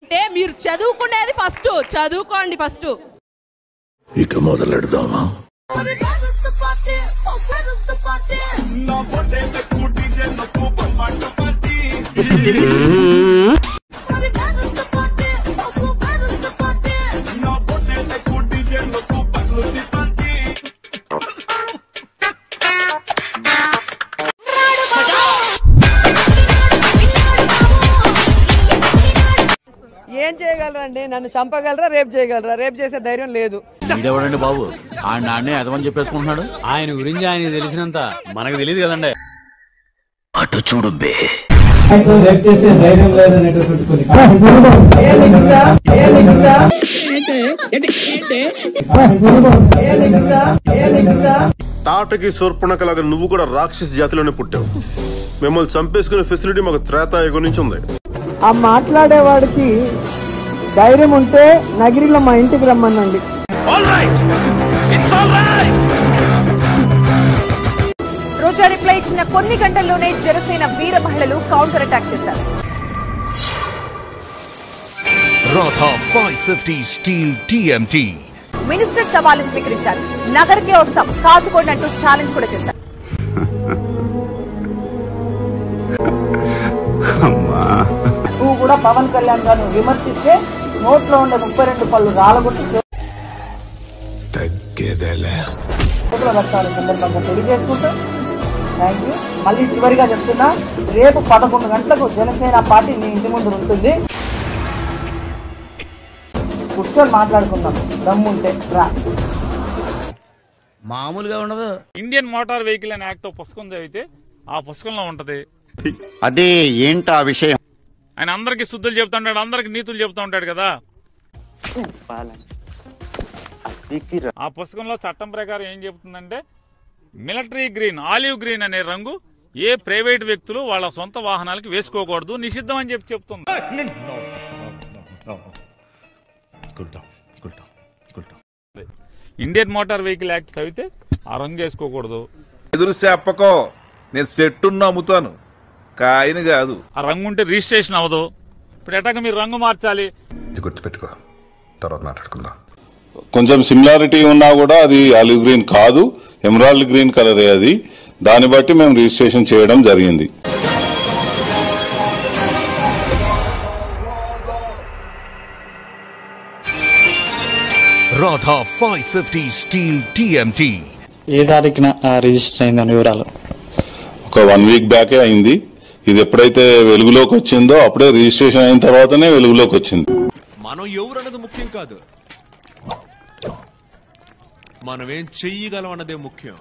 అంటే మీరు చదువుకునేది ఫస్ట్ చదువుకోండి ఫస్ట్ ఇక మొదలెడదామా ఏం చేయగలరండి నన్ను చంపగలరా రేపు చేయగలరా రేపు చేసే ధైర్యం లేదు వీడెవడండి బాబు ఆయన నాన్నే ఎదవని చెప్పేసుకుంటున్నాడు ఆయన గురించి ఆయన తెలిసినంత మనకు తెలియదు కదండి అటు చూడు బే తాటకి శూర్పణకలాగా నువ్వు కూడా రాక్షస జాతిలోనే పుట్టావు మిమ్మల్ని చంపేసుకునే ఫెసిలిటీ మాకు త్రేతాయుగం నుంచి ఉంది ఆ మాట్లాడేవాడికి ధైర్యం ఉంటే నగిరిలో మా ఇంటికి రమ్మనండి రోజా రిప్లై ఇచ్చిన కొన్ని గంటల్లోనే జనసేన వీర మహిళలు కౌంటర్ అటాక్ చేశారు Radha five fifty steel TMT minister సవాలు స్వీకరించారు నగర్కే వస్తాం కాచుకోండి అంటూ ఛాలెంజ్ కూడా చేశారు నువ్వు కూడా పవన్ కళ్యాణ్ గారిని విమర్శిస్తే నోట్లో ఉండే ముప్పై రెండు పళ్ళు రాలగొట్టి తగ్గేదేలే చేతుల రక్తాల సందర్భంగా తెలియజేసుకుంటూ థ్యాంక్ యూ మళ్ళీ చివరిగా చెప్తున్నా రేపు పదకొండు గంటలకు జనసేన పార్టీ మీ ఇంటి ముందు ఉంటుంది కూర్చొని మాట్లాడుకుందాం దమ్ముంటే రా మామూలుగా ఉండదు ఇండియన్ మోటార్ వెహికల్ అనే యాక్ట్ పుస్తకం చదివితే ఆ పుస్తకంలో ఉంటది అదే ఏంటా విషయం ఆయన అందరికి శుద్ధులు చెప్తా ఉంటాడు అందరికి నీతులు చెప్తా ఉంటాడు కదా ఆ పుస్తకంలో చట్టం ప్రకారం ఏం చెప్తుందంటే మిలిటరీ గ్రీన్ ఆలివ్ గ్రీన్ అనే రంగు ఏ ప్రైవేట్ వ్యక్తులు వాళ్ళ సొంత వాహనాలకి వేసుకోకూడదు నిషిద్ధం అని చెప్పి చెప్తుంది ఇండియన్ మోటార్ వెహికల్ యాక్ట్ చదివితే ఆ రంగు వేసుకోకూడదు ఎదురు చెప్పకో నేను సెట్టును నమ్ముతాను కాయని కాదు ఆ రంగు ఉంటే రిజిస్ట్రేషన్ అవ్వదు ఇప్పుడు ఎటాక మీరు రంగు మార్చాలి ఇది గుర్తుపెట్టుకో తర్వాత మాట్లాడుకుందాం కొంచెం సిమిలారిటీ ఉన్నా కూడా అది ఆలివ్ గ్రీన్ కాదు ఎమరాల్డ్ గ్రీన్ కలరే అది దాన్ని బట్టి మేము రిజిస్ట్రేషన్ చేయడం జరిగింది Radha five fifty steel TMT ఏ తారీఖున రిజిస్టర్ అయిందని వివరాలు ఒక వన్ వీక్ బ్యాకే అయింది ఇది ఎప్పుడైతే వెలుగులోకి వచ్చిందో అప్పుడే రిజిస్ట్రేషన్ అయిన తర్వాతనే వెలుగులోకి వచ్చింది మనం ఎవరన్నది ముఖ్యం కాదు మనం ఏం చెయ్యగలం అన్నదే ముఖ్యం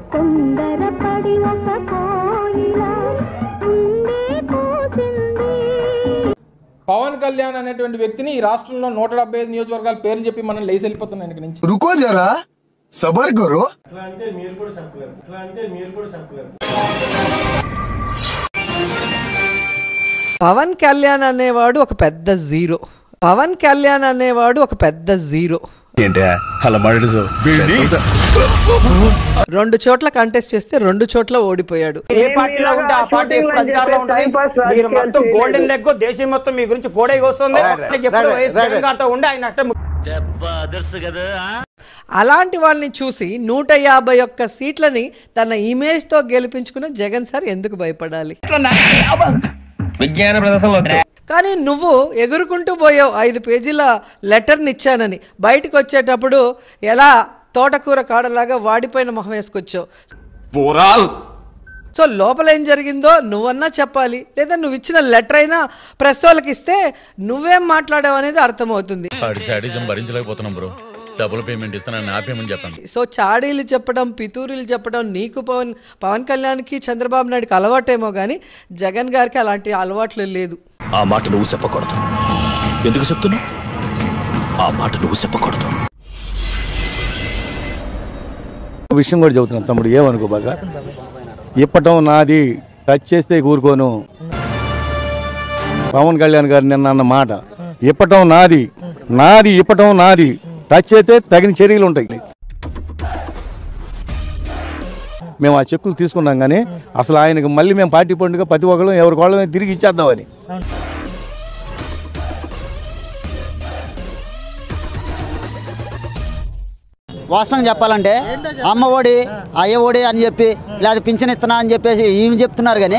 పవన్ కళ్యాణ్ అనేటువంటి వ్యక్తిని ఈ రాష్ట్రంలో నూట డెబ్బై ఐదు నియోజకవర్గాల పేర్లు చెప్పి మనం లేచి వెళ్ళిపోతున్నాం ఇక్కడి నుంచి రుకో జరా సబర్ కరో పవన్ కళ్యాణ్ అనేవాడు ఒక పెద్ద జీరో పవన్ కళ్యాణ్ అనేవాడు ఒక పెద్ద జీరో ఏంటి అలా మాట్లాడు రెండు చోట్ల కంటెస్ట్ చేస్తే రెండు చోట్ల ఓడిపోయాడు ఏ పార్టీలో ఉంటే ఆ పార్టీ ఎప్పుడు అధికారంలో ఉంటుంది మీరు మొత్తం గోల్డెన్ లెగ్ దేశం మొత్తం మీ గురించి కోడై వస్తుంది ఎప్పుడు వైఎస్ జగన్ గారితో ఉండి ఆయన అట్ట అలాంటి వాళ్ళని చూసి నూట యాభై ఒక్క సీట్లని తన ఇమేజ్ తో గెలిపించుకున్న జగన్ సార్ ఎందుకు భయపడాలి విజ్ఞాన ప్రదర్శనలో కానీ నువ్వు ఎగురుకుంటూ పోయావు ఐదు పేజీల లెటర్ని ఇచ్చానని బయటకు వచ్చేటప్పుడు ఎలా తోటకూర కాడలాగా వాడిపోయిన మొహం వేసుకొచ్చావు సో లోపల ఏం జరిగిందో నువ్వన్నా చెప్పాలి లేదా నువ్వు ఇచ్చిన లెటర్ అయినా ప్రెస్ వాళ్ళకి ఇస్తే నువ్వేం మాట్లాడావు అనేది అర్థమవుతుంది శాడిజం భరించలేకపోతున్నాం బ్రో డబుల్ పేమెంట్ ఇస్తానని ఆపేయమని చెప్పండి సో చాడీలు చెప్పడం పితూరీలు చెప్పడం నీకు పవన్ పవన్ కళ్యాణ్కి చంద్రబాబు నాయుడుకి అలవాటేమో కానీ జగన్ గారికి అలాంటి అలవాట్లు లేదు ఆ మాట నువ్వు చెప్పకూడదు ఎందుకు చెప్తున్నావు ఆ మాట నువ్వు చెప్పకూడదు విషయం కూడా చెబుతున్నాను తమ్ముడు ఏమనుకో బాగా ఇప్పటం నాది టచ్ చేస్తే కూరుకోను పవన్ కళ్యాణ్ గారు నిన్న అన్న మాట ఇప్పటం నాది నాది ఇప్పటం నాది టచ్ అయితే తగిన చర్యలు ఉంటాయి మేము ఆ చెక్కులు తీసుకున్నాం కానీ అసలు ఆయనకు మళ్ళీ మేము పార్టీ పండుగ ప్రతి ఒక్కళ్ళు ఎవరికి వాళ్ళని తిరిగి ఇచ్చేద్దామని వాస్తవం చెప్పాలంటే అమ్మ ఒడి అయ్య ఒడి అని చెప్పి లేదా పింఛన్ ఇస్తున్నా అని చెప్పేసి ఈయన చెప్తున్నారు కానీ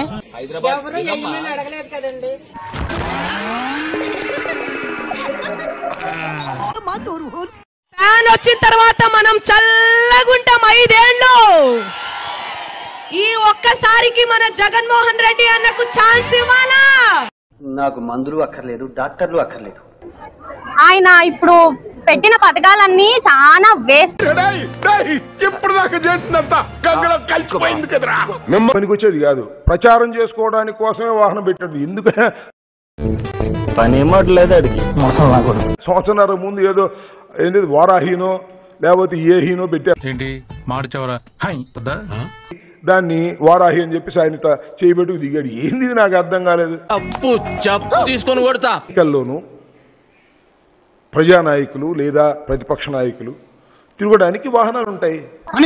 ఫ్యాన్ వచ్చిన తర్వాత మనం చల్లగుంటాం ఐదేళ్ళు ఈ ఒక్కసారికి మన జగన్మోహన్ రెడ్డి అన్నకు ఛాన్స్ ఇవ్వాలా నాకు మందులు అక్కర్లేదు డాక్టర్లు అక్కర్లేదు ఆయన ఇప్పుడు పెట్టిన పథకాలన్నీ చాలా వేస్ట్ ఇప్పుడు దాకా చేసినంత గంగలో కలిసిపోయింది కదరా పనికి వచ్చేది కాదు ప్రచారం చేసుకోవడానికి కోసమే వాహనం పెట్టాడు ఎందుకు పని ఏమట్లేదు అడిగి మోసం రాకూడదు సంవత్సరాల ముందు ఏదో ఏంటి వారాహీనో లేకపోతే ఏ హీనో పెట్టారు ఏంటి మాట చివరా దాన్ని వారాహి అని చెప్పి ఆయన ఇట్లా చేయబెట్టుకు దిగాడు ఏంది ఇది నాకు అర్థం కాలేదు అప్పు చెప్పు తీసుకొని కొడతా ఎన్నికల్లోనూ ప్రజానాయకులు లేదా ప్రతిపక్ష నాయకులు తిరగడానికి వాహనాలు ఉంటాయి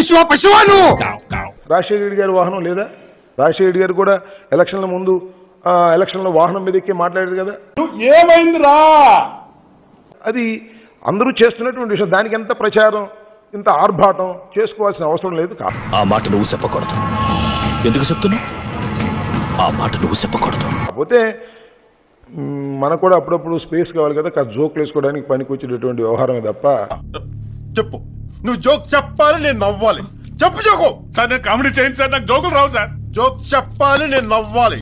రాజశేఖర రెడ్డి గారి వాహనం లేదా రాజశేఖర రెడ్డి గారు కూడా ఎలక్షన్ల ముందు ఆ, ఎలక్షన్లో వాహనం మీద ఎక్కి మాట్లాడారు కదా ఏమైందిరా అది అందరూ చేస్తున్నటువంటి విషయం దానికి ఎంత ప్రచారం ఇంత ఆర్భాటం చేసుకోవాల్సిన అవసరం లేదు కాదు ఆ మాట నువ్వు చెప్పకూడదు ఎందుకు చెప్తున్నావు ఆ మాట నువ్వు చెప్పకూడదు కాకపోతే మ్, మనకు కూడా అప్పుడప్పుడు స్పేస్ కావాలి కదా కాస్త జోకులు వేసుకోవడానికి పనికి వచ్చేటటువంటి వ్యవహారమే తప్ప చెప్పు నువ్వు జోక్ చెప్పాలి నేను నవ్వాలి చెప్పు జోకు సార్ నేను కామెడీ చేయండి సార్ నాకు జోకులు రావు సార్ జోక్ చెప్పాలి నేను నవ్వాలి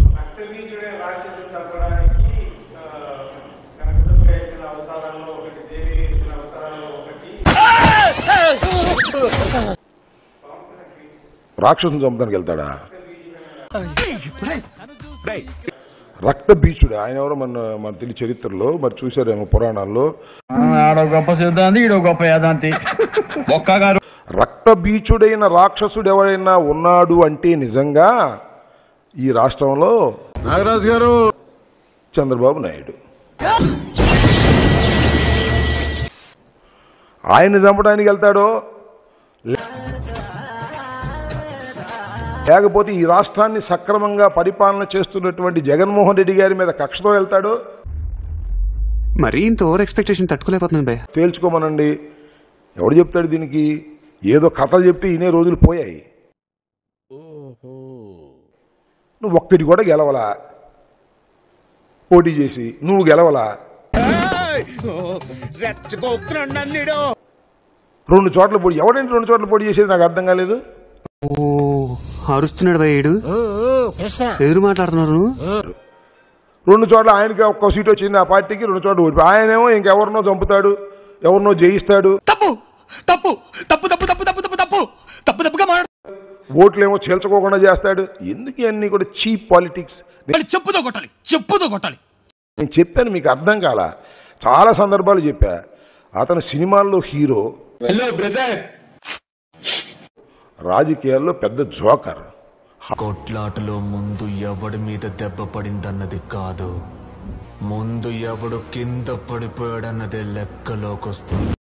రాక్షసుని చంపడానికి వెళ్తాడా రక్త బీచుడు ఆయన ఎవరో మన మన తెలియ చరిత్రలో మరి చూసారేమో పురాణాల్లో ఆడో గొప్ప సిద్ధాంతి ఈడో గొప్ప యాదాంతి ఒక్కగారు రక్త బీచుడైన రాక్షసుడు ఎవరైనా ఉన్నాడు అంటే నిజంగా ఈ రాష్ట్రంలో నాగరాజు గారు చంద్రబాబు నాయుడు ఆయన్ని చంపడానికి వెళ్తాడో లే- లేకపోతే ఈ రాష్ట్రాన్ని సక్రమంగా పరిపాలన చేస్తున్నటువంటి జగన్మోహన్ రెడ్డి గారి మీద కక్షతో వెళ్తాడో మరీ ఇంత ఓవర్ ఎక్స్పెక్టేషన్ తట్టుకోలేకపోతున్నాను భయ్య తేల్చుకోమనండి ఎవడు చెప్తాడు దీనికి ఏదో కథలు చెప్తే ఇనే రోజులు పోయాయి నువ్వు ఒక్కటి కూడా గెలవలా పోటీ చేసి నువ్వు గెలవలా రెండు చోట్ల పోటీ ఎవడంటే రెండు చోట్ల పోటీ చేసేది నాకు అర్థం కాలేదు ఓ అరుస్తున్నాడు భయ్యుడు ఎదురు మాట్లాడుతున్నారు నువ్వు రెండు చోట్ల ఆయనకి ఒక్క సీట్ వచ్చింది ఆ పార్టీకి రెండు చోట్ల ఓడిపోయి ఆయనేమో ఇంకెవరినో చంపుతాడు ఎవరినో జయిస్తాడు తప్పు తప్పు తప్పు తప్పు తప్పు తప్పు తప్పు తప్పు తప్పు తప్పుగా మాట్లాడు ఓట్లేమో చేల్చుకోకుండా చేస్తాడు ఎందుకు ఇవన్నీ కూడా చీప్ పాలిటిక్స్ చెప్పుతో కొట్టాలి చెప్పుతో కొట్టాలి నేను చెప్పాను మీకు అర్థం కాల చాలా సందర్భాలు చెప్పా అతను సినిమాల్లో హీరో రాజకీయాల్లో పెద్ద జోకర్ కొట్లాటలో ముందు ఎవడి మీద దెబ్బ పడిందన్నది కాదు ముందు ఎవడు కింద పడిపోయాడన్నదే లెక్కలోకొస్తుంది